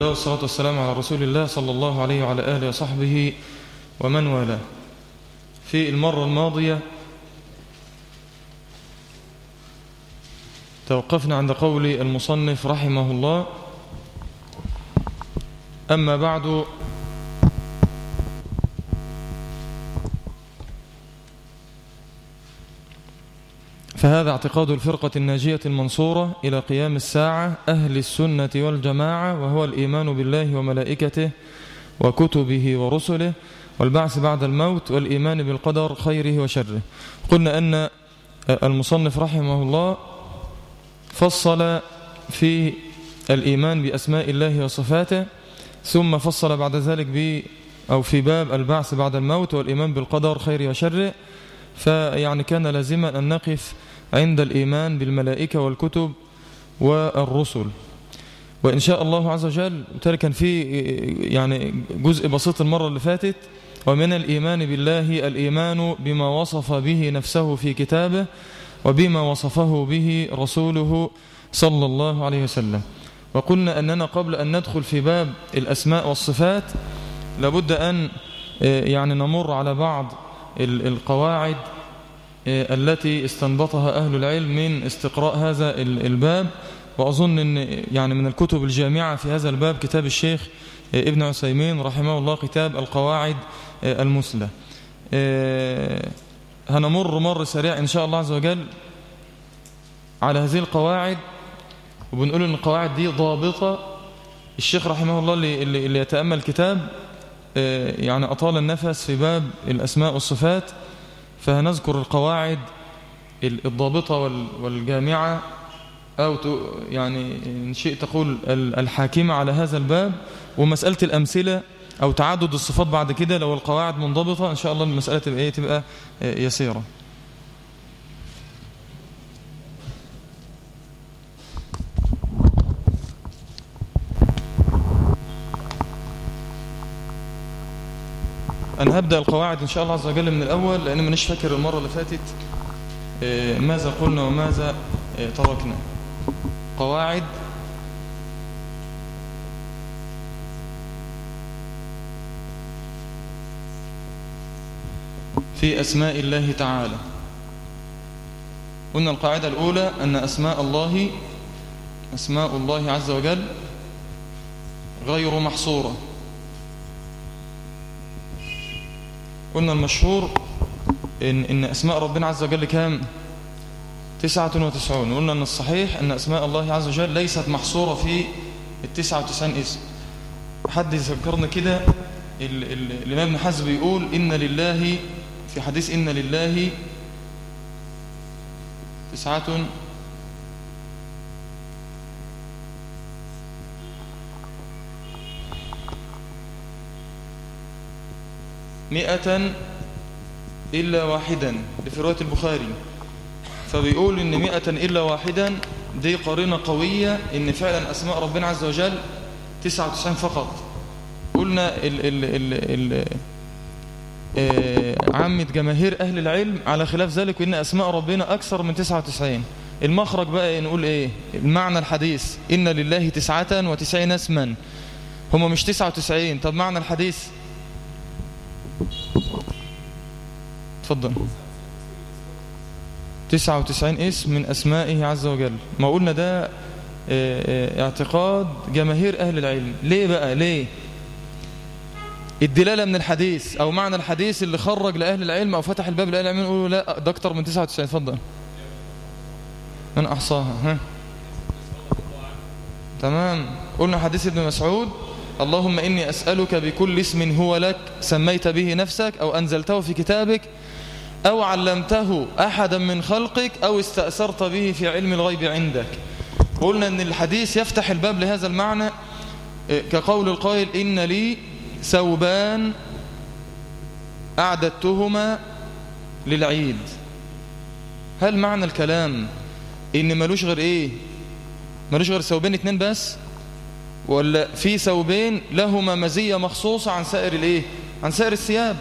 والصلاة والسلام على رسول الله صلى الله عليه وعلى آله وصحبه ومن والاه في المرة الماضية توقفنا عند قول المصنف رحمه الله أما بعد فهذا اعتقاد الفرقة الناجية المنصورة إلى قيام الساعة أهل السنة والجماعة وهو الإيمان بالله وملائكته وكتبه ورسله والبعث بعد الموت والإيمان بالقدر خيره وشره قلنا أن المصنف رحمه الله فصل في الإيمان بأسماء الله وصفاته ثم فصل بعد ذلك ب أو في باب البعث بعد الموت والإيمان بالقدر خيره وشره فيعني كان لازما أن نقف عند الإيمان بالملائكة والكتب والرسل وإن شاء الله عز وجل ترى كان في يعني جزء بسيط المرة اللي فاتت ومن الإيمان بالله الإيمان بما وصف به نفسه في كتابه وبما وصفه به رسوله صلى الله عليه وسلم وقلنا أننا قبل أن ندخل في باب الأسماء والصفات لابد أن يعني نمر على بعض القواعد التي استنبطها أهل العلم من استقراء هذا الباب وأظن أن يعني من الكتب الجامعة في هذا الباب كتاب الشيخ ابن عثيمين رحمه الله كتاب القواعد المثلى هنمر مر سريع إن شاء الله عز وجل على هذه القواعد وبنقول أن القواعد دي ضابطة الشيخ رحمه الله اللي, اللي يتأمل الكتاب يعني أطال النفس في باب الأسماء والصفات فهنذكر القواعد الضابطة والجامعة أو يعني إن شئت تقول الحاكمة على هذا الباب ومسألة الأمثلة أو تعدد الصفات بعد كده لو القواعد منضبطة إن شاء الله المسألة تبقى, إيه تبقى يسيرة أنا هبدأ القواعد إن شاء الله عز وجل من الأول لأن مانيش فاكر المرة اللي فاتت ماذا قلنا وماذا تركنا قواعد في أسماء الله تعالى قلنا القاعدة الأولى أن أسماء الله أسماء الله عز وجل غير محصورة قلنا المشهور إن, إن أسماء ربنا عز وجل كام تسعة وتسعون قلنا أن الصحيح أن أسماء الله عز وجل ليست محصورة في التسعة وتسعين اسم حد يذكرنا كده الإمام ابن حزم يقول إن لله في حديث إن لله تسعة مئة إلا واحدا في رواية البخاري فبيقول إن مئة إلا واحدا دي قرينة قوية إن فعلا أسماء ربنا عز وجل تسعة وتسعين فقط قلنا ال ال ال ال عامة جماهير أهل العلم على خلاف ذلك إن أسماء ربنا أكثر من تسعة وتسعين المخرج بقى نقول إيه المعنى الحديث إن لله تسعة وتسعين اسما هما مش تسعة وتسعين طب معنى الحديث تفضل تسعة وتسعين اسم من أسمائه عز وجل ما قلنا ده اعتقاد جماهير أهل العلم ليه بقى ليه الدلالة من الحديث أو معنى الحديث اللي خرج لأهل العلم أو فتح الباب لأهل العلم يقولوا لا ده أكتر من تسعة وتسعين تفضل من أحصاها ها تمام قلنا حديث ابن مسعود اللهم إني أسألك بكل اسم هو لك سميت به نفسك أو أنزلته في كتابك أو علمته أحدا من خلقك أو استأثرت به في علم الغيب عندك قلنا أن الحديث يفتح الباب لهذا المعنى كقول القائل إن لي ثوبان أعددتهما للعيد هل معنى الكلام إن ملوش غير إيه ملوش غير ثوبين اتنين بس ولا في ثوبين لهما مزية مخصوصة عن سائر الايه عن سائر الثياب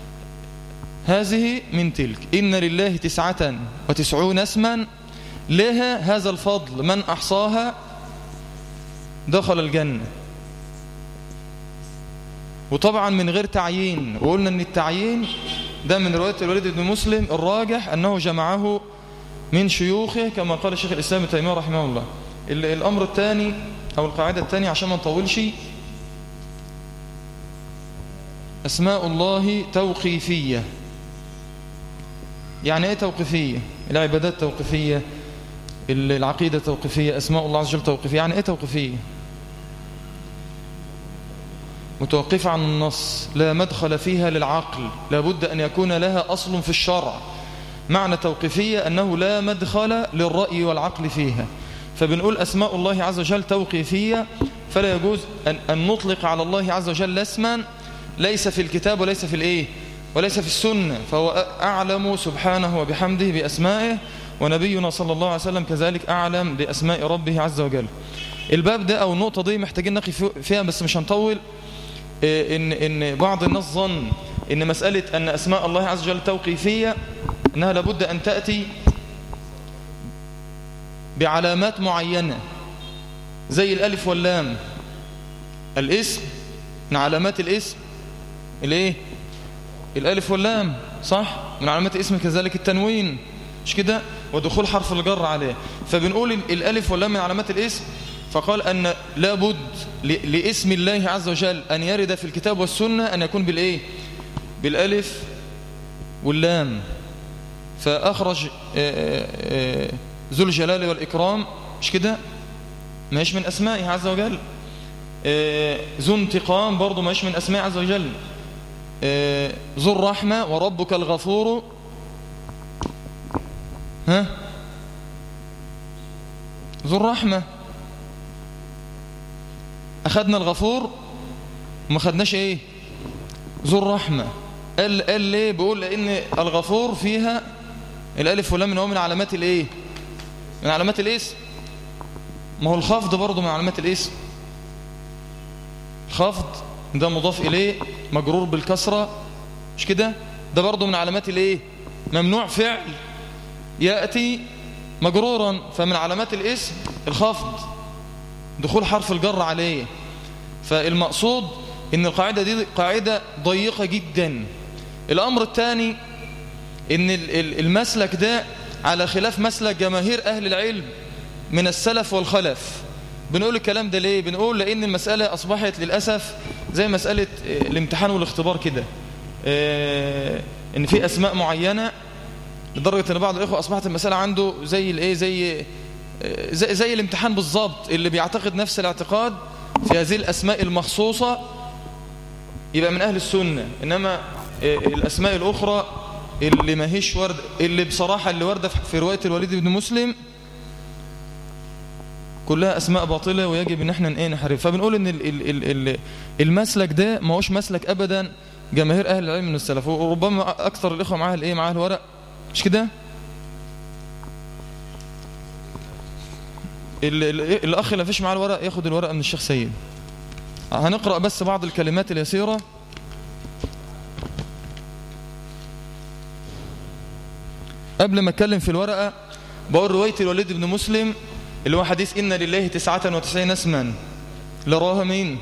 هذه من تلك إن لله تسعة وتسعون اسما لها هذا الفضل من أحصاها دخل الجنة وطبعا من غير تعيين وقلنا ان التعيين ده من رواية الوليد بن مسلم الراجح أنه جمعه من شيوخه كما قال الشيخ الإسلام تيمية رحمه الله الأمر الثاني أو القاعدة الثانية عشان ما نطولش أسماء الله توقيفية يعني إيه توقيفية العبادات توقيفية العقيدة توقيفية أسماء الله عز وجل توقيفية يعني إيه توقيفية متوقفة عن النص لا مدخل فيها للعقل لابد أن يكون لها أصل في الشرع معنى توقيفية أنه لا مدخل للرأي والعقل فيها فبنقول أسماء الله عز وجل توقيفية فلا يجوز أن, أن نطلق على الله عز وجل اسما ليس في الكتاب وليس في الإيه وليس في السنة فهو أعلم سبحانه وبحمده بأسمائه ونبينا صلى الله عليه وسلم كذلك أعلم بأسماء ربه عز وجل الباب ده أو النقطة دي محتاجين نقف فيها بس مش هنطول إيه، إن, إن بعض الناس ظن إن مسألة أن أسماء الله عز وجل توقيفية أنها لابد أن تأتي بعلامات معينة زي الألف واللام الاسم من علامات الاسم الايه الألف واللام صح من علامات الاسم كذلك التنوين مش كده ودخول حرف الجر عليه فبنقول الألف واللام من علامات الاسم فقال أن لابد لاسم الله عز وجل أن يرد في الكتاب والسنة أن يكون بالإيه بالألف واللام فأخرج آه، آه، ذو الجلال والإكرام مش كده ماش من أسمائه عز وجل آه، ذو انتقام برضو ماش من أسمائه عز وجل ذو الرحمة وربك الغفور ها ذو الرحمة أخذنا الغفور وما خدناش إيه ذو الرحمة قال, قال ليه بيقول لأن الغفور فيها الألف واللام هو من علامات الإيه من علامات الاسم ما هو الخفض برضه من علامات الاسم خفض ده مضاف إليه مجرور بالكسرة مش كده ده برضه من علامات الايه ممنوع فعل يأتي مجرورا فمن علامات الاسم الخفض دخول حرف الجر عليه فالمقصود ان القاعدة دي قاعدة ضيقة جدا الامر الثاني ان المسلك ده على خلاف مسلك جماهير اهل العلم من السلف والخلف بنقول الكلام ده ليه بنقول لان المسألة اصبحت للأسف زي مسألة الامتحان والاختبار كده اه ان في اسماء معينة لدرجة ان بعض الاخوة اصبحت المسألة عنده زي الايه زي زي, زي الامتحان بالظبط اللي بيعتقد نفس الاعتقاد في هذه الأسماء المخصوصة يبقى من أهل السنة إنما آه، الأسماء الأخرى اللي ما هيش ورد اللي بصراحة اللي وردة في رواية الوليد بن مسلم كلها أسماء باطلة ويجب إن احنا ايه نحرف فبنقول إن ال ال ال المسلك ده ما هوش مسلك أبدا جماهير أهل العلم من السلف وربما أكثر الإخوة معاها الإيه معاها الورق مش كده الأخ اللي فيش معاه الورق ياخد الورقة من الشيخ سيد هنقرأ بس بعض الكلمات اليسيرة قبل ما اتكلم في الورقة بقول رواية الوليد بن مسلم اللي هو حديث إن لله تسعة وتسعين اسما لرواها مين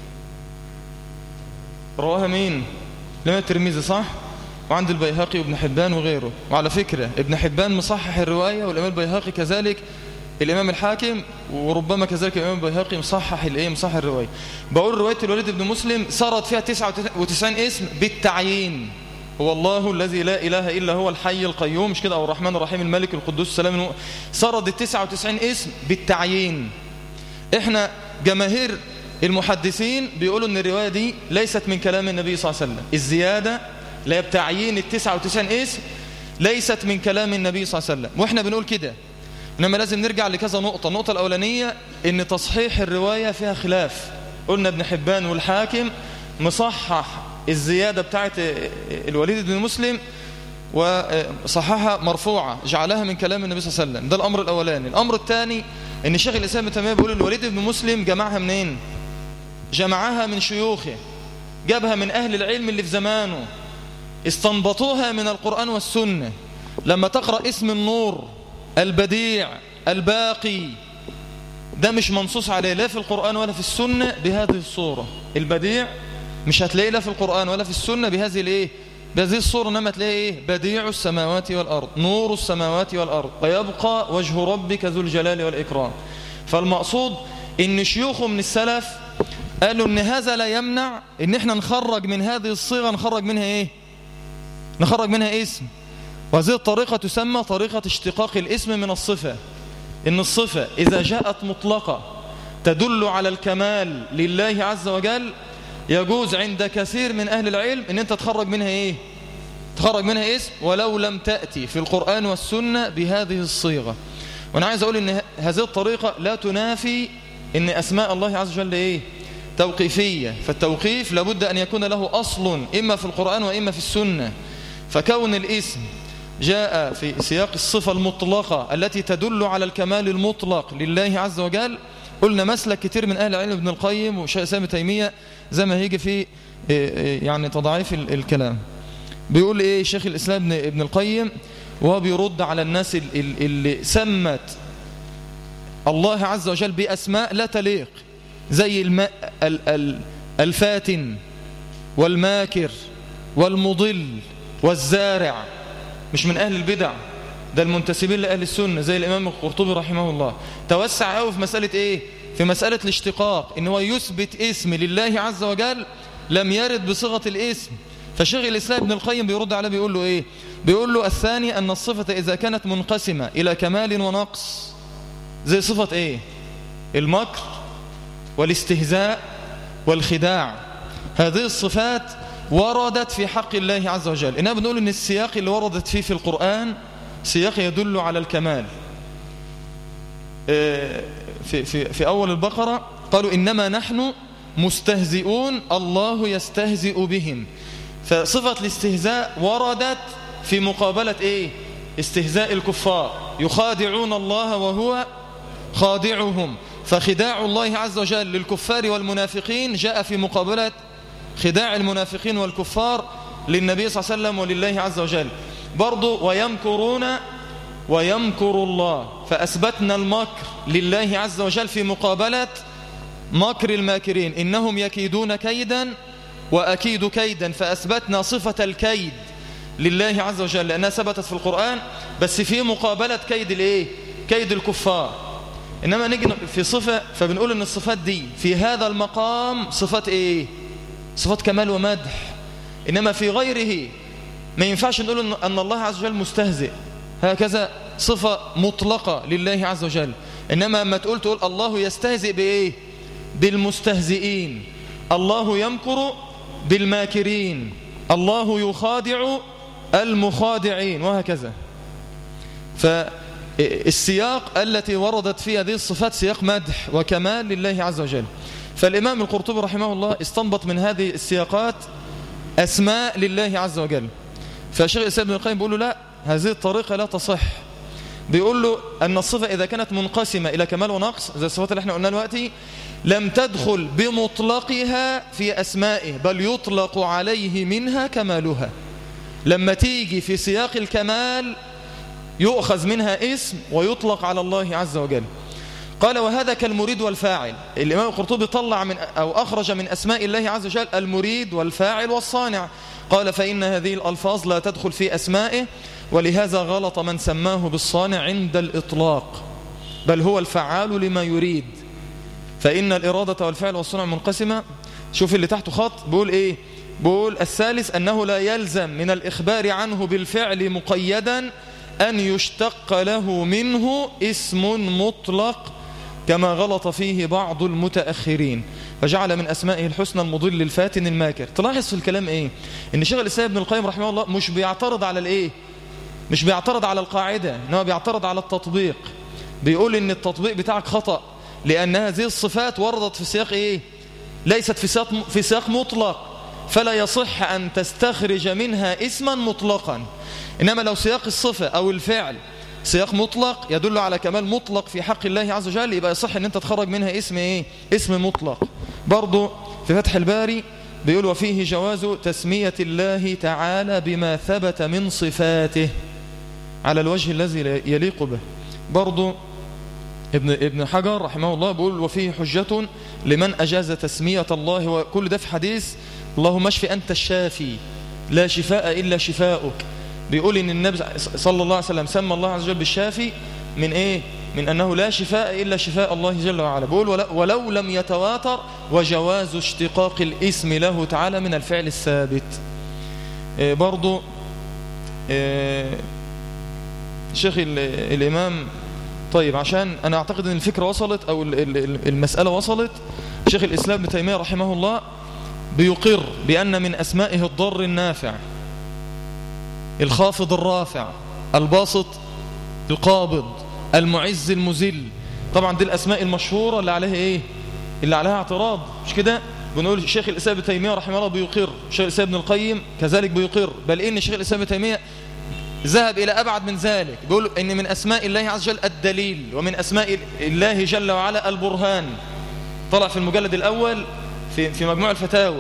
رواها مين لما الترمذي صح وعند البيهقي وابن حبان وغيره وعلى فكرة ابن حبان مصحح الرواية والإمام البيهقي كذلك الإمام الحاكم وربما كذلك الإمام البيهقي مصحح الإيه مصحح الرواية بقول رواية الوليد بن مسلم سرت فيها 99 اسم بالتعيين هو الله الذي لا إله إلا هو الحي القيوم مش كده أو الرحمن الرحيم الملك القدوس السلام سرد ال 99 اسم بالتعيين احنا جماهير المحدثين بيقولوا ان الرواية دي ليست من كلام النبي صلى الله عليه وسلم الزيادة لا بتعيين ال 99 اسم ليست من كلام النبي صلى الله عليه وسلم واحنا بنقول كده إنما لازم نرجع لكذا نقطة النقطة الأولانية إن تصحيح الرواية فيها خلاف قلنا ابن حبان والحاكم مصحح الزيادة بتاعت الوليد بن مسلم وصححها مرفوعة جعلها من كلام النبي صلى الله عليه وسلم ده الأمر الأولاني الأمر الثاني إن الشيخ الإسلام تيمية بيقول الوليد بن مسلم جمعها منين جمعها من شيوخه جابها من أهل العلم اللي في زمانه استنبطوها من القرآن والسنة لما تقرأ اسم النور البديع الباقي ده مش منصوص عليه لا في القرآن ولا في السنة بهذه الصورة البديع مش هتلاقيه لا في القرآن ولا في السنة بهذه الايه بهذه الصورة انما تلاقي ايه بديع السماوات والأرض نور السماوات والأرض ويبقى وجه ربك ذو الجلال والإكرام فالمقصود ان شيوخه من السلف قالوا ان هذا لا يمنع ان احنا نخرج من هذه الصيغة نخرج منها ايه نخرج منها اسم وهذه الطريقة تسمى طريقة اشتقاق الاسم من الصفة ان الصفة اذا جاءت مطلقة تدل على الكمال لله عز وجل يجوز عند كثير من أهل العلم ان انت تخرج منها ايه تخرج منها اسم ولو لم تأتي في القرآن والسنة بهذه الصيغة وانا عايز اقول ان هذه الطريقة لا تنافي ان اسماء الله عز وجل ايه توقيفية فالتوقيف لابد ان يكون له اصل اما في القرآن واما في السنة فكون الاسم جاء في سياق الصفة المطلقة التي تدل على الكمال المطلق لله عز وجل قلنا مسلك كتير من أهل العلم ابن القيم وشيخ سامي تيمية زي ما هيجي في يعني تضعيف الكلام بيقول ايه شيخ الإسلام ابن القيم وهو بيرد على الناس اللي سمت الله عز وجل بأسماء لا تليق زي الماء الفاتن والماكر والمضل والزارع مش من أهل البدع ده المنتسبين لأهل السنة زي الإمام القرطبي رحمه الله توسع قوي في مسألة إيه في مسألة الاشتقاق إن هو يثبت اسم لله عز وجل لم يرد بصيغة الاسم فشيخ الإسلام ابن القيم بيرد عليه بيقول له إيه بيقول له الثاني أن الصفة إذا كانت منقسمة إلى كمال ونقص زي صفة إيه المكر والاستهزاء والخداع هذه الصفات وردت في حق الله عز وجل إنها بنقول إن السياق اللي وردت فيه في القرآن سياق يدل على الكمال في, في, في أول البقرة قالوا إنما نحن مستهزئون الله يستهزئ بهم فصفة الاستهزاء وردت في مقابلة إيه استهزاء الكفار يخادعون الله وهو خادعهم فخداع الله عز وجل للكفار والمنافقين جاء في مقابلة خداع المنافقين والكفار للنبي صلى الله عليه وسلم ولله عز وجل برضو ويمكرون ويمكر الله فأثبتنا المكر لله عز وجل في مقابلة مكر الماكرين إنهم يكيدون كيدا وأكيد كيدا فأثبتنا صفة الكيد لله عز وجل لأنها ثبتت في القرآن بس في مقابلة كيد الإيه؟ كيد الكفار إنما نجي في صفة فبنقول إن الصفات دي في هذا المقام صفات إيه صفات كمال ومدح إنما في غيره ما ينفعش نقول أن الله عز وجل مستهزئ هكذا صفة مطلقة لله عز وجل إنما ما تقول تقول الله يستهزئ بإيه بالمستهزئين الله يمكر بالماكرين الله يخادع المخادعين وهكذا فالسياق التي وردت فيها هذه الصفات سياق مدح وكمال لله عز وجل فالإمام القرطبي رحمه الله استنبط من هذه السياقات أسماء لله عز وجل فالشيخ الإسلام ابن القيم بيقول له لا هذه الطريقة لا تصح بيقول له أن الصفة إذا كانت منقسمة إلى كمال ونقص زي الصفات اللي احنا قلنا دلوقتي لم تدخل بمطلقها في أسمائه بل يطلق عليه منها كمالها لما تيجي في سياق الكمال يؤخذ منها اسم ويطلق على الله عز وجل قال وهذا كالمريد والفاعل الإمام القرطبي طلع من أو أخرج من أسماء الله عز وجل المريد والفاعل والصانع قال فإن هذه الألفاظ لا تدخل في أسمائه ولهذا غلط من سماه بالصانع عند الإطلاق بل هو الفعال لما يريد فإن الإرادة والفعل والصنع منقسمة شوف اللي تحته خط بيقول إيه بيقول الثالث أنه لا يلزم من الإخبار عنه بالفعل مقيدا أن يشتق له منه اسم مطلق كما غلط فيه بعض المتأخرين فجعل من أسمائه الحسنى المضل الفاتن الماكر تلاحظ في الكلام إيه إن شيخ الإسلام ابن القيم رحمه الله مش بيعترض على الإيه مش بيعترض على القاعدة إنما بيعترض على التطبيق بيقول إن التطبيق بتاعك خطأ لأن هذه الصفات وردت في سياق إيه ليست في سياق, في سياق مطلق فلا يصح أن تستخرج منها اسما مطلقا إنما لو سياق الصفة أو الفعل سياق مطلق يدل على كمال مطلق في حق الله عز وجل يبقى يصح ان انت تخرج منها اسم ايه اسم مطلق برضو في فتح الباري بيقول وفيه جواز تسمية الله تعالى بما ثبت من صفاته على الوجه الذي يليق به برضو ابن, ابن حجر رحمه الله بيقول وفيه حجة لمن أجاز تسمية الله وكل ده في حديث اللهم اشف أنت الشافي لا شفاء إلا شفاؤك بيقول إن النبي صلى الله عليه وسلم سمى الله عز وجل بالشافي من إيه من أنه لا شفاء إلا شفاء الله جل وعلا بيقول ولو لم يتواتر وجواز اشتقاق الاسم له تعالى من الفعل الثابت إيه برضو إيه شيخ الإمام طيب عشان أنا أعتقد أن الفكرة وصلت أو المسألة وصلت شيخ الإسلام ابن تيمية رحمه الله بيقر بأن من أسمائه الضر النافع الخافض الرافع الباسط القابض المعز المزل طبعا دي الأسماء المشهورة اللي عليها إيه اللي عليها اعتراض مش كده بنقول الشيخ الإسلام ابن تيمية رحمه الله بيقر الشيخ الإسلام ابن القيم كذلك بيقر بل إن الشيخ الإسلام ابن تيمية ذهب إلى أبعد من ذلك بيقول إن من أسماء الله عز وجل الدليل ومن أسماء الله جل وعلا البرهان طلع في المجلد الأول في, في مجموع الفتاوى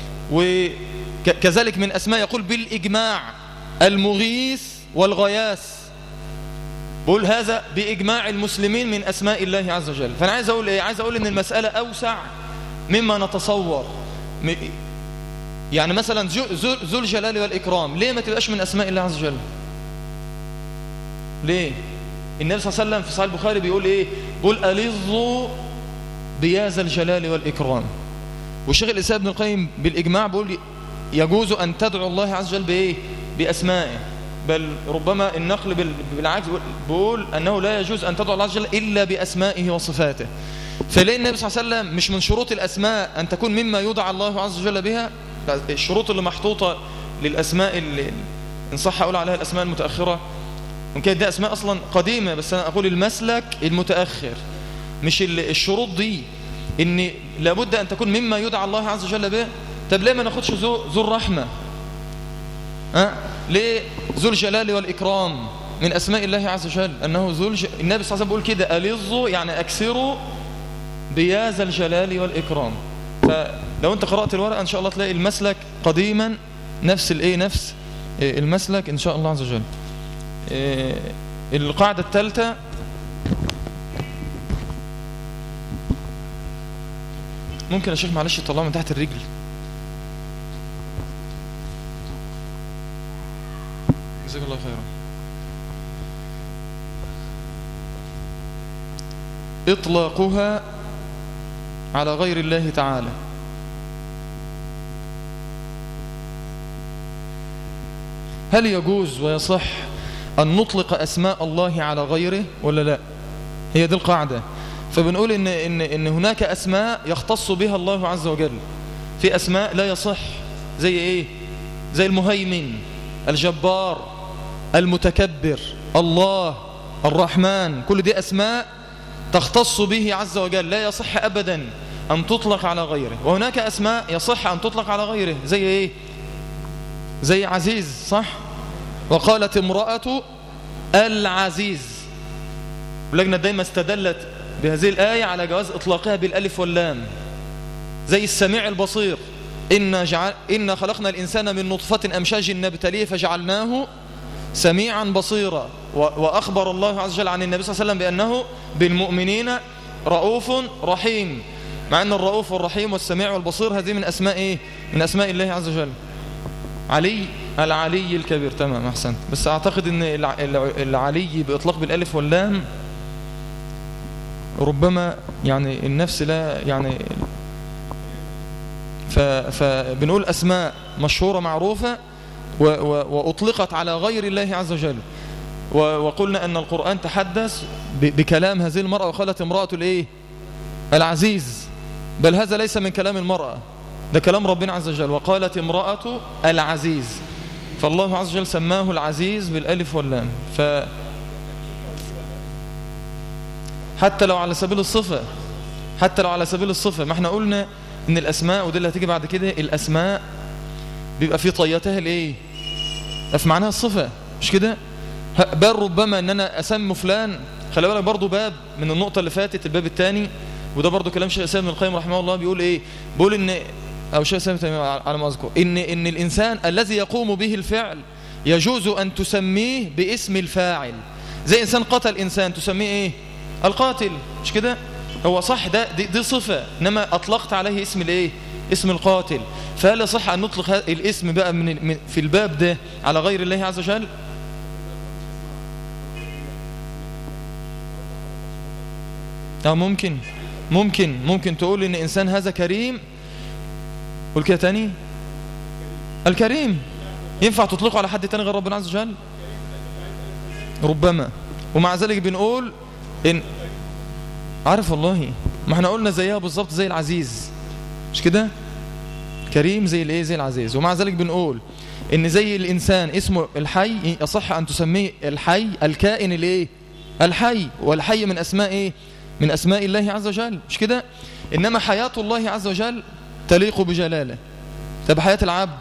وكذلك من أسماء يقول بالإجماع المغيث والغياث بقول هذا بإجماع المسلمين من أسماء الله عز وجل فأنا عايز أقول إيه عايز أقول إن المسألة أوسع مما نتصور يعني مثلا ذو الجلال والإكرام ليه ما تبقاش من أسماء الله عز وجل ليه النبي صلى الله عليه وسلم في صحيح البخاري بيقول إيه بيقول ألظوا بياز الجلال والإكرام والشيخ الإسلام ابن القيم بالإجماع بيقول يجوز أن تدعو الله عز وجل بإيه بأسمائه بل ربما النقل بالعكس بيقول أنه لا يجوز أن تدعو الله عز وجل إلا بأسمائه وصفاته فليه النبي صلى الله عليه وسلم مش من شروط الأسماء أن تكون مما يدعى الله عز وجل بها الشروط اللي محطوطة للأسماء اللي إن صح أقول عليها الأسماء المتأخرة ممكن دي أسماء أصلا قديمة بس أنا أقول المسلك المتأخر مش الشروط دي إن لابد أن تكون مما يدعى الله عز وجل به طب ليه ما ناخدش ذو, ذو الرحمة أه؟ ليه ذو الجلال والإكرام من أسماء الله عز وجل أنه ذو الج... النبي صلى الله عليه وسلم بيقول كده ألظوا يعني أكثروا بياز الجلال والإكرام فلو أنت قرأت الورقة إن شاء الله تلاقي المسلك قديما نفس الإيه نفس المسلك إن شاء الله عز وجل القاعدة الثالثة ممكن يا شيخ معلش يطلعوا من تحت الرجل جزاك الله خيرا إطلاقها على غير الله تعالى هل يجوز ويصح أن نطلق أسماء الله على غيره ولا لا هي دي القاعدة فبنقول إن, إن, إن هناك أسماء يختص بها الله عز وجل في أسماء لا يصح زي إيه زي المهيمن الجبار المتكبر الله الرحمن كل دي أسماء تختص به عز وجل لا يصح أبدا أن تطلق على غيره وهناك أسماء يصح أن تطلق على غيره زي إيه زي عزيز صح وقالت امرأة العزيز ولجنة دايما استدلت بهذه الآية على جواز إطلاقها بالألف واللام زي السميع البصير إن, جعل إن خلقنا الإنسان من نطفة أمشاج نبتليه فجعلناه سميعا بصيرا وأخبر الله عز وجل عن النبي صلى الله عليه وسلم بأنه بالمؤمنين رؤوف رحيم مع أن الرؤوف والرحيم والسميع والبصير هذه من أسماء إيه؟ من أسماء الله عز وجل علي العلي الكبير تمام أحسن بس أعتقد أن العلي بإطلاق بالألف واللام ربما يعني النفس لا يعني فبنقول أسماء مشهورة معروفة وأطلقت على غير الله عز وجل وقلنا أن القرآن تحدث بكلام هذه المرأة وقالت امرأة الإيه العزيز بل هذا ليس من كلام المرأة ده كلام ربنا عز وجل وقالت امرأة العزيز فالله عز وجل سماه العزيز بالألف واللام ف حتى لو على سبيل الصفة حتى لو على سبيل الصفة ما احنا قلنا ان الأسماء ودي اللي هتيجي بعد كده الأسماء بيبقى في طياتها الايه في معناها الصفة مش كده بل ربما ان انا اسمي فلان خلي بالك برضو باب من النقطة اللي فاتت الباب الثاني وده برضو كلام شيخ سيد بن القيم رحمه الله بيقول ايه بيقول ان او شيخ سيد على ما اذكر ان ان الانسان الذي يقوم به الفعل يجوز ان تسميه باسم الفاعل زي انسان قتل انسان تسميه ايه القاتل مش كده هو صح ده دي, دي صفة إنما أطلقت عليه اسم الإيه اسم القاتل فهل يصح أن نطلق الاسم بقى من في الباب ده على غير الله عز وجل أو ممكن ممكن ممكن تقول إن إنسان هذا كريم قول كده تاني الكريم ينفع تطلقه على حد تاني غير ربنا عز وجل ربما ومع ذلك بنقول إن عارف والله ما احنا قلنا زيها بالظبط زي العزيز مش كده كريم زي الايه زي العزيز ومع ذلك بنقول ان زي الانسان اسمه الحي يصح ان تسميه الحي الكائن الايه الحي والحي من اسماء ايه من اسماء الله عز وجل مش كده انما حياة الله عز وجل تليق بجلاله طب حياة العبد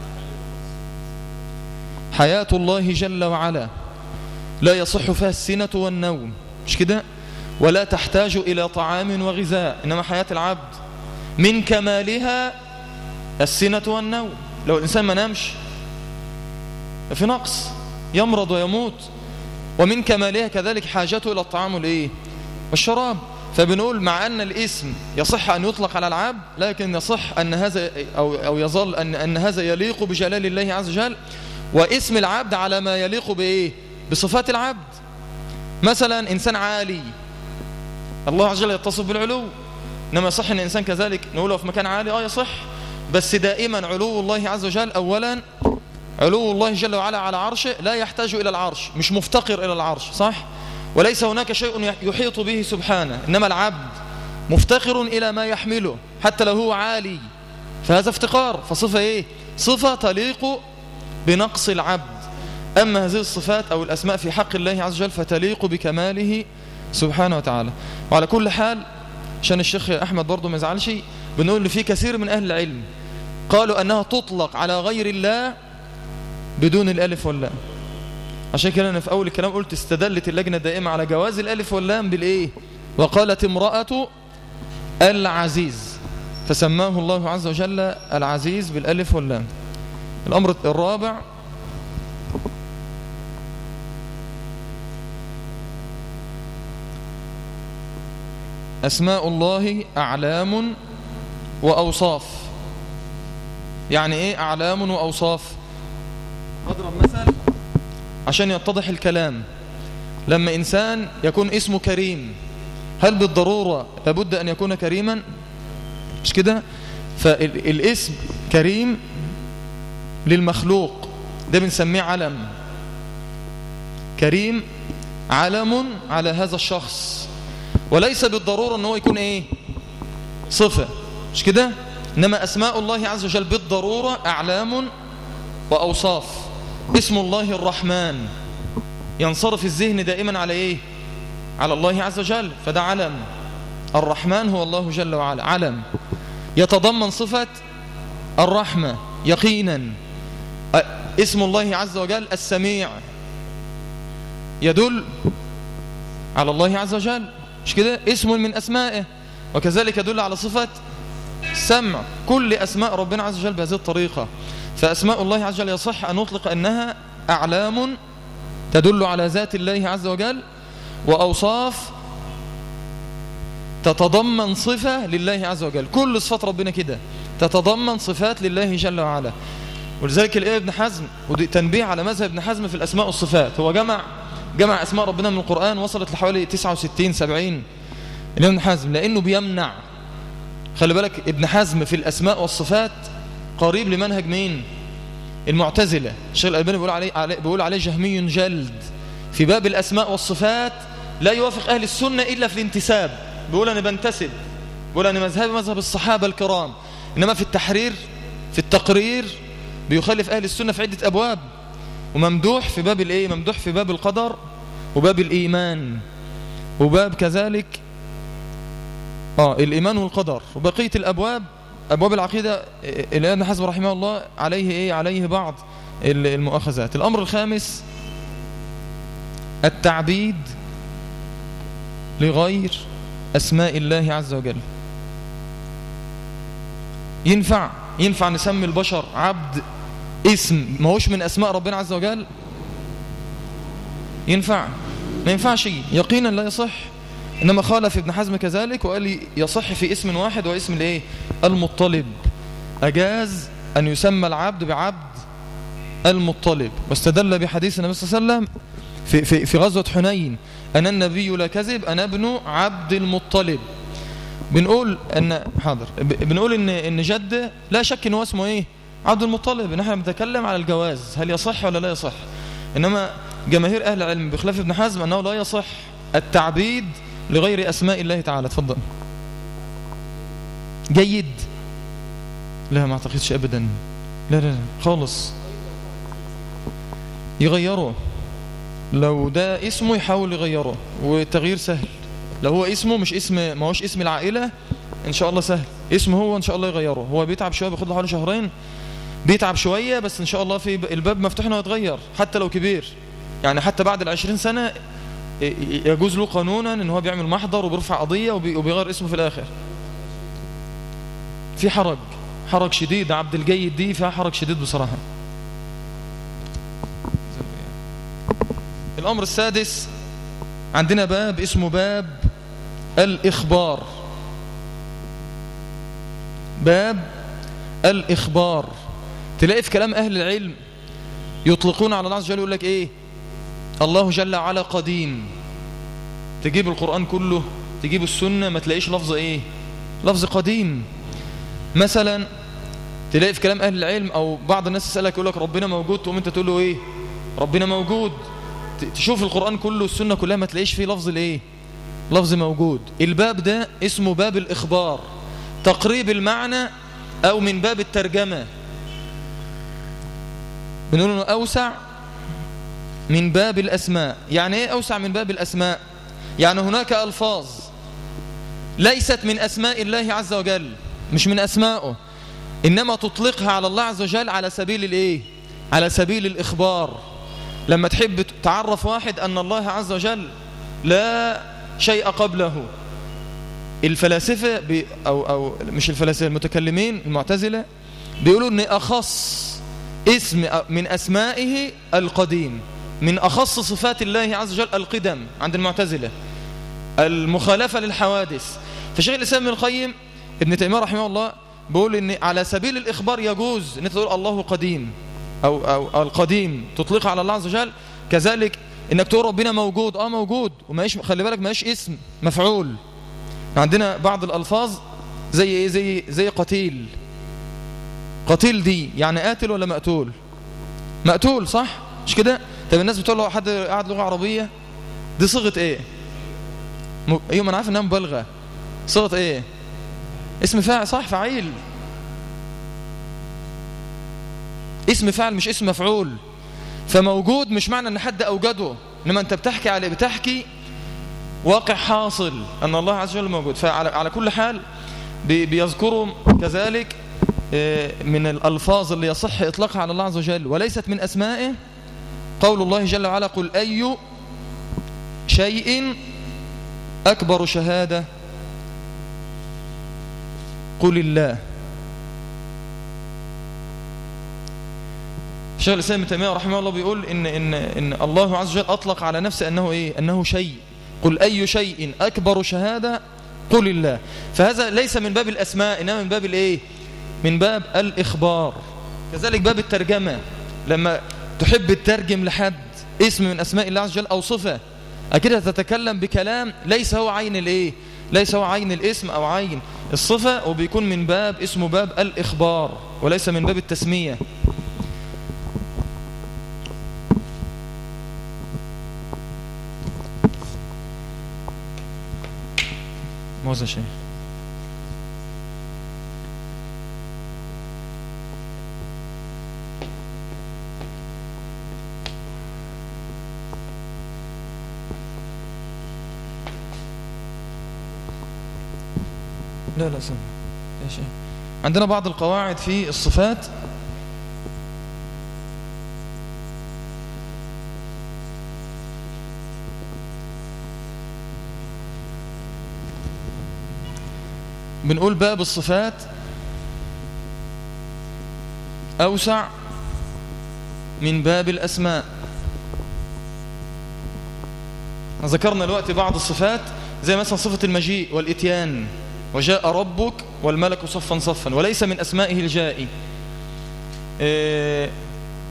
حياة الله جل وعلا لا يصح فيها السنة والنوم مش كده ولا تحتاج إلى طعام وغذاء إنما حياة العبد من كمالها السنة والنوم لو الإنسان ما نامش في نقص يمرض ويموت ومن كمالها كذلك حاجته إلى الطعام والإيه والشراب فبنقول مع أن الاسم يصح أن يطلق على العبد لكن يصح أن هذا أو, أو يظل أن, أن هذا يليق بجلال الله عز وجل واسم العبد على ما يليق بإيه بصفات العبد مثلا إنسان عالي الله عز وجل يتصف بالعلو إنما صح أن الإنسان كذلك نقوله في مكان عالي آه يصح بس دائما علو الله عز وجل أولا علو الله جل وعلا على عرشه لا يحتاج إلى العرش مش مفتقر إلى العرش صح وليس هناك شيء يحيط به سبحانه إنما العبد مفتقر إلى ما يحمله حتى لو هو عالي فهذا افتقار فصفة إيه صفة تليق بنقص العبد أما هذه الصفات أو الأسماء في حق الله عز وجل فتليق بكماله سبحانه وتعالى وعلى كل حال عشان الشيخ أحمد برضو ما يزعلش بنقول إن في كثير من أهل العلم قالوا أنها تطلق على غير الله بدون الألف واللام عشان كده أنا في أول الكلام قلت استدلت اللجنة دائما على جواز الألف واللام بالإيه وقالت امرأة العزيز فسماه الله عز وجل العزيز بالألف واللام الأمر الرابع أسماء الله أعلام وأوصاف يعني إيه أعلام وأوصاف أضرب مثل عشان يتضح الكلام لما إنسان يكون اسمه كريم هل بالضرورة لابد أن يكون كريما مش كده فالاسم كريم للمخلوق ده بنسميه علم كريم علم على هذا الشخص وليس بالضرورة أنه يكون إيه صفة مش كده إنما أسماء الله عز وجل بالضرورة أعلام وأوصاف اسم الله الرحمن ينصرف الذهن دائما على إيه على الله عز وجل فده علم الرحمن هو الله جل وعلا علم يتضمن صفة الرحمة يقينا اسم الله عز وجل السميع يدل على الله عز وجل مش كده اسم من أسمائه وكذلك يدل على صفة سمع كل أسماء ربنا عز وجل بهذه الطريقة فأسماء الله عز وجل يصح أن نطلق أنها أعلام تدل على ذات الله عز وجل وأوصاف تتضمن صفة لله عز وجل كل صفات ربنا كده تتضمن صفات لله جل وعلا ولذلك الإيه ابن حزم ودي تنبيه على مذهب ابن حزم في الأسماء والصفات هو جمع جمع أسماء ربنا من القرآن وصلت لحوالي 69 70 ابن حزم لأنه بيمنع خلي بالك ابن حزم في الأسماء والصفات قريب لمنهج مين المعتزلة الشيخ الألباني بيقول عليه, عليه, بيقول عليه جهمي جلد في باب الأسماء والصفات لا يوافق أهل السنة إلا في الانتساب بيقول أنا بنتسب بيقول أنا مذهبي مذهب الصحابة الكرام إنما في التحرير في التقرير بيخالف أهل السنة في عدة أبواب وممدوح في باب الإيه ممدوح في باب القدر وباب الإيمان وباب كذلك آه الإيمان والقدر وبقية الأبواب أبواب العقيدة الإمام حزم رحمه الله عليه إيه عليه بعض المؤاخذات الأمر الخامس التعبيد لغير أسماء الله عز وجل ينفع ينفع نسمي البشر عبد اسم ما هوش من أسماء ربنا عز وجل ينفع ما ينفعش يقينا لا يصح إنما خالف ابن حزم كذلك وقال لي يصح في اسم واحد وهو اسم الايه المطلب أجاز أن يسمى العبد بعبد المطلب واستدل بحديث النبي صلى الله عليه وسلم في, في, في غزوة حنين أنا النبي لا كذب أنا ابن عبد المطلب بنقول أن حاضر بنقول إن إن جد لا شك إن هو اسمه إيه عبد المطلب نحن بنتكلم على الجواز هل يصح ولا لا يصح إنما جماهير أهل العلم بخلاف ابن حزم أنه لا يصح التعبيد لغير أسماء الله تعالى تفضل جيد لا ما أعتقدش أبدا لا لا, لا خالص يغيره لو ده اسمه يحاول يغيره والتغيير سهل لو هو اسمه مش اسم ما هوش اسم العائلة ان شاء الله سهل اسمه هو ان شاء الله يغيره هو بيتعب شوية بياخد له حوالي شهرين بيتعب شوية بس ان شاء الله في الباب مفتوح انه يتغير حتى لو كبير يعني حتى بعد العشرين سنة يجوز له قانونا ان هو بيعمل محضر وبيرفع قضية وبيغير اسمه في الاخر في حرج حرج شديد عبد الجيد دي فيها حرج شديد بصراحة الأمر السادس عندنا باب اسمه باب الإخبار باب الإخبار تلاقي في كلام أهل العلم يطلقون على الله عز وجل يقول لك إيه الله جل وعلا قديم تجيب القرآن كله تجيب السنة ما تلاقيش لفظ إيه لفظ قديم مثلا تلاقي في كلام أهل العلم أو بعض الناس يسألك يقول لك ربنا موجود تقوم أنت تقول له إيه ربنا موجود تشوف القرآن كله والسنة كلها ما تلاقيش فيه لفظ الايه لفظ موجود الباب ده اسمه باب الإخبار تقريب المعنى أو من باب الترجمة بنقول انه أوسع من باب الأسماء يعني ايه أوسع من باب الأسماء يعني هناك ألفاظ ليست من أسماء الله عز وجل مش من أسمائه إنما تطلقها على الله عز وجل على سبيل الإيه على سبيل الإخبار لما تحب تعرف واحد أن الله عز وجل لا شيء قبله الفلاسفة بي أو, أو مش الفلاسفة المتكلمين المعتزلة بيقولوا أن أخص اسم من أسمائه القديم من أخص صفات الله عز وجل القدم عند المعتزلة المخالفة للحوادث فشيخ الإسلام ابن القيم ابن تيمية رحمه الله بيقول أن على سبيل الإخبار يجوز أن تقول الله قديم أو, أو, أو القديم تطلقها على الله عز وجل كذلك انك تقول ربنا موجود اه موجود وما خلي بالك ما اسم مفعول عندنا بعض الالفاظ زي ايه زي زي قتيل قتيل دي يعني قاتل ولا مقتول مقتول صح مش كده طب الناس بتقول له حد قاعد لغه عربيه دي صيغه ايه م... ايوه ما انا عارف انها مبالغه صيغه ايه اسم فاعل صح فعيل اسم فعل مش اسم مفعول فموجود مش معنى ان حد اوجده انما انت بتحكي عليه بتحكي واقع حاصل ان الله عز وجل موجود فعلى على كل حال بيذكروا كذلك من الالفاظ اللي يصح اطلاقها على الله عز وجل وليست من اسمائه قول الله جل وعلا قل اي شيء اكبر شهاده قل الله الشيخ الإسلام ابن تيمية رحمه الله بيقول إن, إن, إن الله عز وجل أطلق على نفسه أنه إيه أنه شيء قل أي شيء أكبر شهادة قل الله فهذا ليس من باب الأسماء إنما من باب الإيه من باب الإخبار كذلك باب الترجمة لما تحب تترجم لحد اسم من أسماء الله عز وجل أو صفة أكيد تتكلم بكلام ليس هو عين الإيه ليس هو عين الاسم أو عين الصفة وبيكون من باب اسمه باب الإخبار وليس من باب التسمية موزة شيء لا لا سمع يا شيء عندنا بعض القواعد في الصفات بنقول باب الصفات أوسع من باب الأسماء ذكرنا الوقت بعض الصفات زي مثلا صفة المجيء والإتيان وجاء ربك والملك صفا صفا وليس من أسمائه الجائي إيه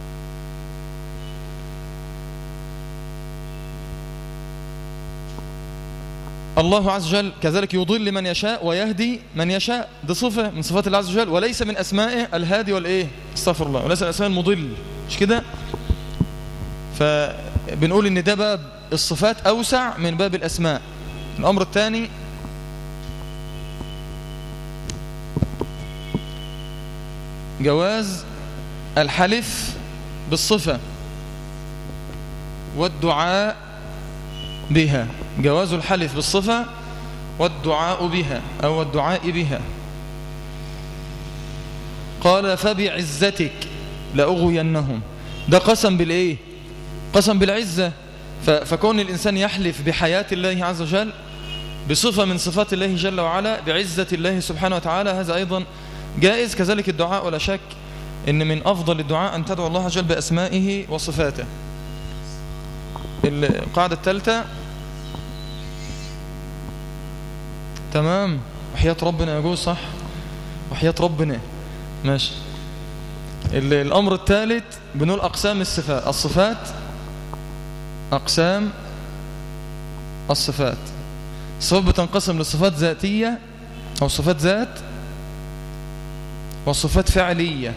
الله عز وجل كذلك يضل من يشاء ويهدي من يشاء دي صفة من صفات الله عز وجل وليس من أسمائه الهادي والإيه استغفر الله وليس من أسمائه المضل مش كده فبنقول إن ده باب الصفات أوسع من باب الأسماء الأمر الثاني جواز الحلف بالصفة والدعاء بها جواز الحلف بالصفة والدعاء بها أو الدعاء بها قال فبعزتك لأغوينهم ده قسم بالإيه قسم بالعزة فكون الإنسان يحلف بحياة الله عز وجل بصفة من صفات الله جل وعلا بعزة الله سبحانه وتعالى هذا أيضا جائز كذلك الدعاء ولا شك إن من أفضل الدعاء أن تدعو الله جل بأسمائه وصفاته القاعدة الثالثة تمام وحياة ربنا يجوز صح وحياة ربنا ماشي الأمر الثالث بنقول أقسام الصفات الصفات أقسام الصفات الصفات بتنقسم لصفات ذاتية أو صفات ذات وصفات فعلية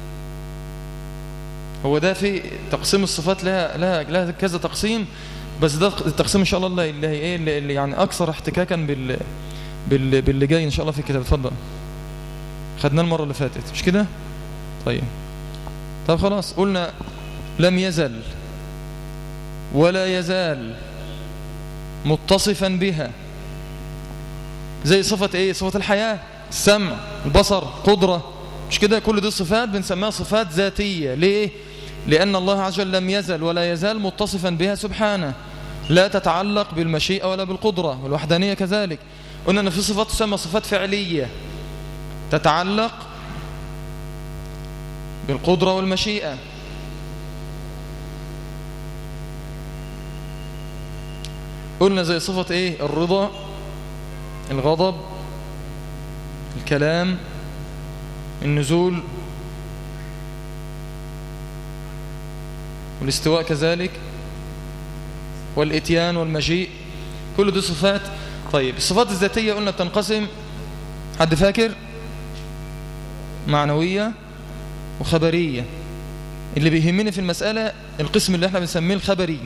هو ده في تقسيم الصفات لها, لها, لها كذا تقسيم بس ده التقسيم إن شاء الله اللي هي إيه اللي يعني أكثر احتكاكا بال بال باللي جاي إن شاء الله في الكتاب اتفضل خدناه المرة اللي فاتت مش كده طيب طب خلاص قلنا لم يزل ولا يزال متصفا بها زي صفة ايه صفة الحياة السمع البصر قدرة مش كده كل دي صفات بنسميها صفات ذاتية ليه لأن الله عز وجل لم يزل ولا يزال متصفا بها سبحانه لا تتعلق بالمشيئة ولا بالقدرة والوحدانية كذلك قلنا أن في صفات تسمى صفات فعلية تتعلق بالقدرة والمشيئة قلنا زي صفة ايه الرضا الغضب الكلام النزول والاستواء كذلك والاتيان والمجيء كل دي صفات طيب الصفات الذاتية قلنا بتنقسم حد فاكر معنوية وخبرية اللي بيهمني في المسألة القسم اللي احنا بنسميه الخبري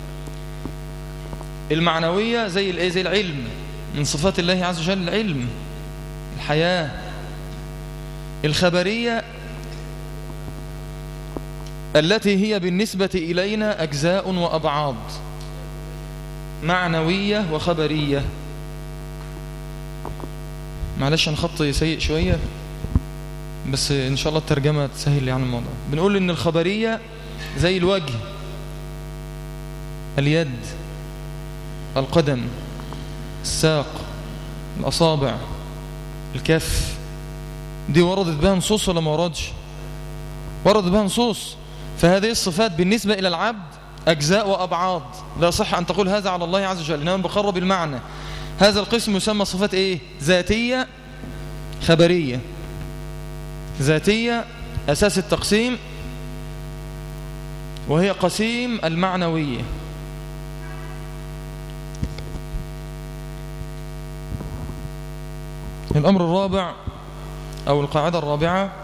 المعنوية زي الايه زي العلم من صفات الله عز وجل العلم الحياة الخبرية التي هي بالنسبة إلينا أجزاء وأبعاض معنوية وخبرية معلش أنا خطي سيء شوية بس إن شاء الله الترجمة تسهل لي عن الموضوع بنقول إن الخبرية زي الوجه اليد القدم الساق الأصابع الكف دي وردت بها نصوص ولا ما وردش وردت بها نصوص فهذه الصفات بالنسبة إلى العبد أجزاء وأبعاض لا صح أن تقول هذا على الله عز وجل إنما بقرب المعنى هذا القسم يسمى صفات إيه ذاتية خبرية ذاتية أساس التقسيم وهي قسيم المعنوية الأمر الرابع أو القاعدة الرابعة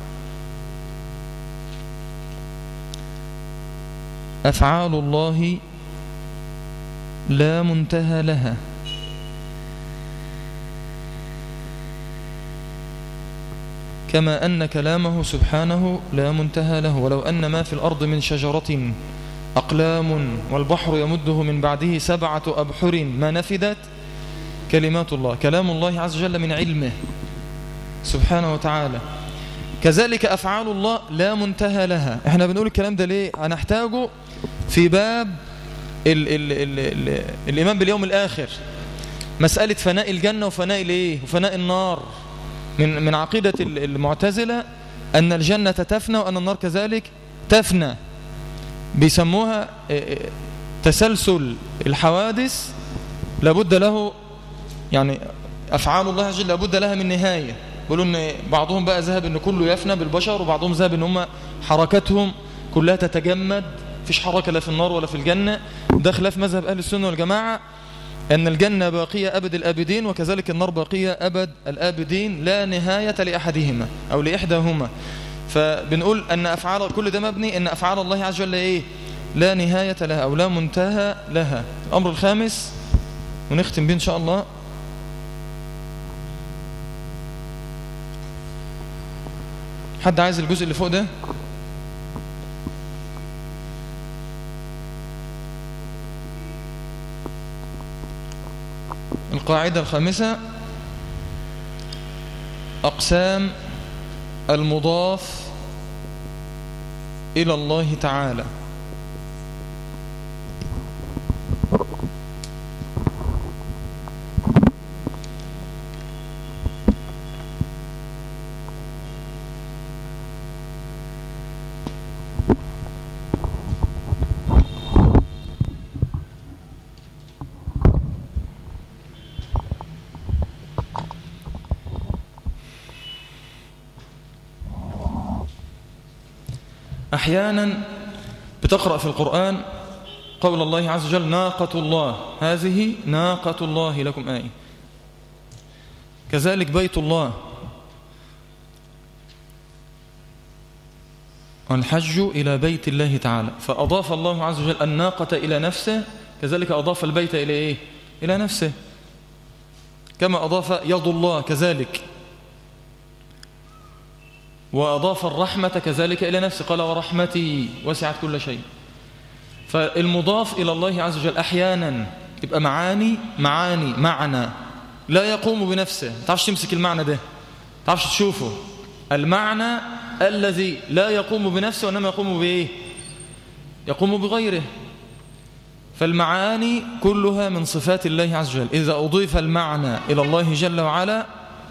أفعال الله لا منتهى لها كما أن كلامه سبحانه لا منتهى له ولو أن ما في الأرض من شجرة أقلام والبحر يمده من بعده سبعة أبحر ما نفدت كلمات الله كلام الله عز وجل من علمه سبحانه وتعالى كذلك أفعال الله لا منتهى لها احنا بنقول الكلام ده ليه هنحتاجه في باب ال ال ال ال الإيمان باليوم الآخر مسألة فناء الجنة وفناء الايه وفناء النار من من عقيدة المعتزلة أن الجنة تفنى وأن النار كذلك تفنى بيسموها تسلسل الحوادث لابد له يعني أفعال الله عز وجل لابد لها من نهاية بيقولوا ان بعضهم بقى ذهب ان كله يفنى بالبشر وبعضهم ذهب ان هم حركتهم كلها تتجمد فيش حركة لا في النار ولا في الجنة ده خلاف مذهب أهل السنة والجماعة أن الجنة باقية أبد الآبدين وكذلك النار باقية أبد الآبدين لا نهاية لأحدهما أو لإحداهما فبنقول أن أفعال كل ده مبني أن أفعال الله عز وجل إيه لا نهاية لها أو لا منتهى لها الأمر الخامس ونختم به إن شاء الله حد عايز الجزء اللي فوق ده القاعدة الخامسة أقسام المضاف إلى الله تعالى أحيانا بتقرأ في القرآن قول الله عز وجل ناقة الله هذه ناقة الله لكم آية كذلك بيت الله الحج إلى بيت الله تعالى فأضاف الله عز وجل الناقة إلى نفسه كذلك أضاف البيت إلى إيه؟ إلى نفسه كما أضاف يد الله كذلك وأضاف الرحمة كذلك إلى نفسه قال ورحمتي وسعت كل شيء فالمضاف إلى الله عز وجل أحيانا يبقى معاني معاني معنى لا يقوم بنفسه تعرفش تمسك المعنى ده تعرفش تشوفه المعنى الذي لا يقوم بنفسه وإنما يقوم بإيه يقوم بغيره فالمعاني كلها من صفات الله عز وجل إذا أضيف المعنى إلى الله جل وعلا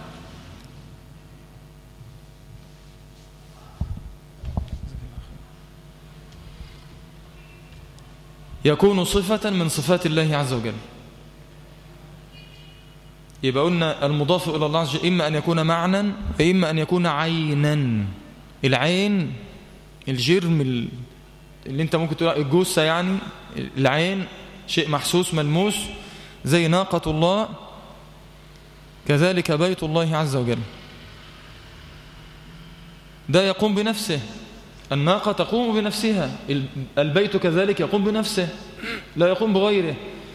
يكون صفة من صفات الله عز وجل يبقى قلنا المضاف إلى الله عز وجل إما أن يكون معنى وإما أن يكون عينا العين الجرم اللي انت ممكن تقول الجوسة يعني العين شيء محسوس ملموس زي ناقة الله كذلك بيت الله عز وجل ده يقوم بنفسه الناقة تقوم بنفسها البيت كذلك يقوم بنفسه لا يقوم بغيره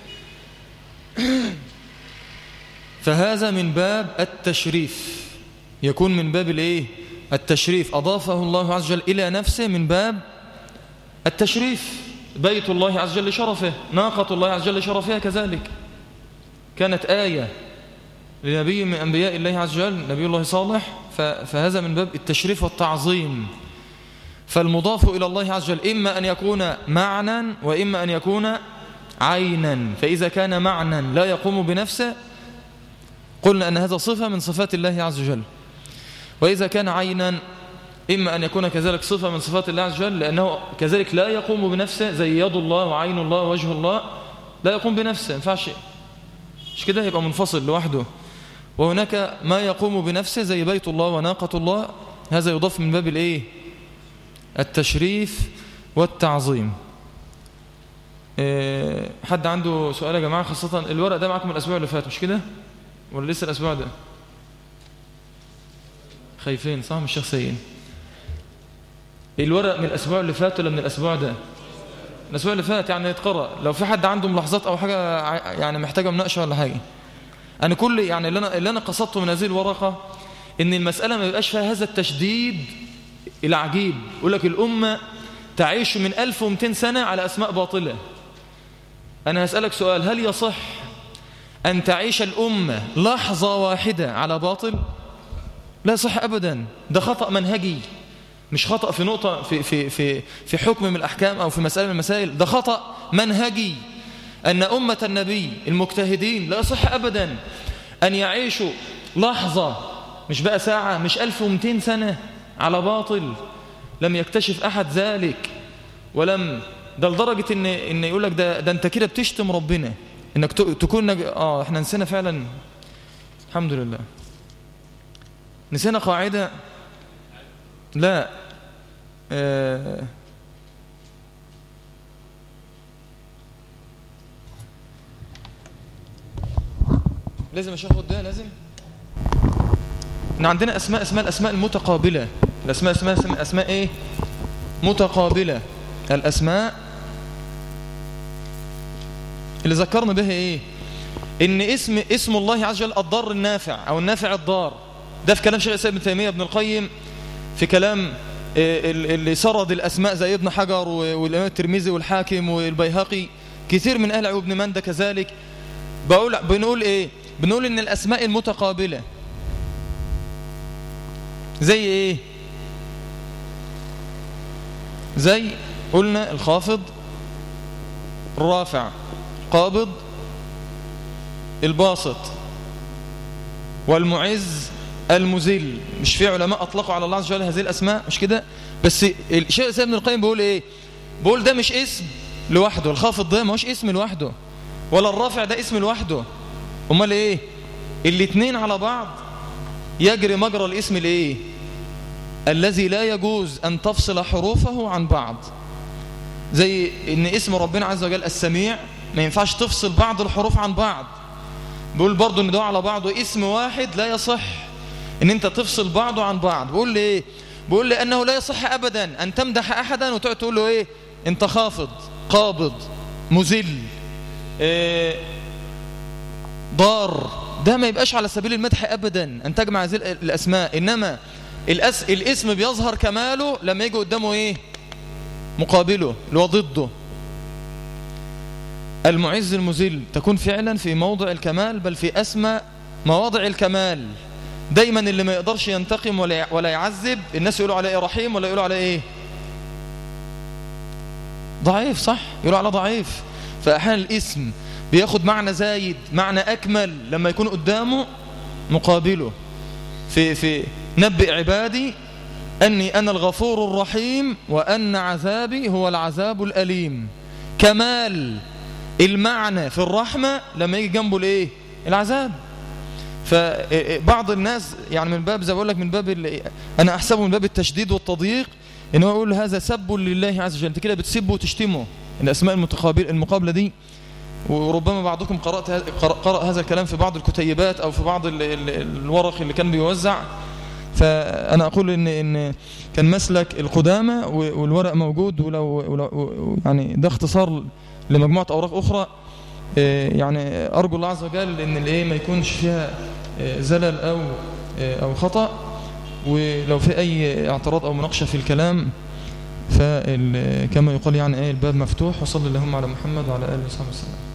فهذا من باب التشريف يكون من باب الايه التشريف أضافه الله عز وجل إلى نفسه من باب التشريف بيت الله عز وجل شرفه ناقة الله عز وجل شرفها كذلك كانت آية لنبي من أنبياء الله عز وجل نبي الله صالح فهذا من باب التشريف والتعظيم فالمضاف إلى الله عز وجل إما أن يكون معنى وإما أن يكون عينا فإذا كان معنى لا يقوم بنفسه قلنا أن هذا صفة من صفات الله عز وجل وإذا كان عينا إما أن يكون كذلك صفة من صفات الله عز وجل لأنه كذلك لا يقوم بنفسه زي يد الله وعين الله ووجه الله لا يقوم بنفسه ينفعش مش كده يبقى منفصل لوحده وهناك ما يقوم بنفسه زي بيت الله وناقة الله هذا يضاف من باب الايه التشريف والتعظيم إيه، حد عنده سؤال يا جماعة خاصة الورق ده معكم الأسبوع اللي فات مش كده ولا لسه الأسبوع ده خايفين صح مش شخصيين الورق من الأسبوع اللي فات ولا من الأسبوع ده الأسبوع اللي فات يعني يتقرأ لو في حد عنده ملاحظات أو حاجة يعني محتاجة مناقشة ولا حاجة أنا كل يعني اللي أنا, اللي أنا قصدته من هذه الورقة إن المسألة ما يبقاش فيها هذا التشديد العجيب يقول لك الأمة تعيش من 1200 سنة على أسماء باطلة أنا هسألك سؤال هل يصح أن تعيش الأمة لحظة واحدة على باطل لا يصح أبدا ده خطأ منهجي مش خطأ في نقطة في, في, في, في حكم من الأحكام أو في مسألة من المسائل ده خطأ منهجي أن أمة النبي المجتهدين لا يصح أبدا أن يعيشوا لحظة مش بقى ساعة مش 1200 سنة على باطل لم يكتشف أحد ذلك ولم ده لدرجة إن, إن يقول لك ده, ده أنت كده بتشتم ربنا انك تكون نج... اه احنا نسينا فعلا الحمد لله نسينا قاعدة لا آه لازم اشهد ده لازم ان عندنا اسماء اسماء الاسماء المتقابله الاسماء اسماء اسماء, أسماء ايه متقابله الاسماء اللي ذكرنا بها ايه ان اسم اسم الله عز وجل الضار النافع او النافع الضار ده في كلام شيخ الاسلام ابن تيميه ابن القيم في كلام اللي سرد الاسماء زي ابن حجر والامام الترمذي والحاكم والبيهقي كثير من اهل ابن مندى كذلك بقول بنقول ايه بنقول ان الاسماء المتقابله زي ايه زي قلنا الخافض الرافع قابض الباسط والمعز المذل مش في علماء اطلقوا على الله عز وجل هذه الاسماء مش كده بس الشيخ ابن القيم بيقول ايه بيقول ده مش اسم لوحده الخافض ده مش اسم لوحده ولا الرافع ده اسم لوحده امال ايه الاثنين على بعض يجري مجرى الاسم الايه الذي لا يجوز ان تفصل حروفه عن بعض زي ان اسم ربنا عز وجل السميع ما ينفعش تفصل بعض الحروف عن بعض بيقول برضو ان ده على بعضه اسم واحد لا يصح ان انت تفصل بعضه عن بعض بيقول لي ايه بيقول لي انه لا يصح ابدا ان تمدح احدا وتقعد تقول له ايه انت خافض قابض مذل إيه ضار ده ما يبقاش على سبيل المدح ابدا ان تجمع هذه الاسماء انما الأس... الاسم بيظهر كماله لما يجي قدامه ايه مقابله اللي هو ضده المعز المذل تكون فعلا في موضع الكمال بل في أسمى مواضع الكمال دايما اللي ما يقدرش ينتقم ولا ولا يعذب الناس يقولوا عليه رحيم ولا يقولوا عليه ايه ضعيف صح يقولوا عليه ضعيف فأحيانا الاسم بياخد معنى زايد معنى أكمل لما يكون قدامه مقابله في في نبئ عبادي أني أنا الغفور الرحيم وأن عذابي هو العذاب الأليم كمال المعنى في الرحمة لما يجي جنبه الايه العذاب فبعض الناس يعني من باب زي بقول لك من باب انا احسبه من باب التشديد والتضييق ان هو يقول هذا سب لله عز وجل انت كده بتسبه وتشتمه الاسماء المتقابل المقابله دي وربما بعضكم قرأت قرأ هذا الكلام في بعض الكتيبات او في بعض ال ال الورق اللي كان بيوزع فانا اقول ان ان كان مسلك القدامى والورق موجود ولو, ولو يعني ده اختصار لمجموعة أوراق أخرى يعني أرجو الله عز وجل أن الإيه ما يكونش فيها زلل أو أو خطأ ولو في أي اعتراض أو مناقشة في الكلام فكما يقال يعني ايه الباب مفتوح وصلي اللهم على محمد وعلى آله وصحبه وسلم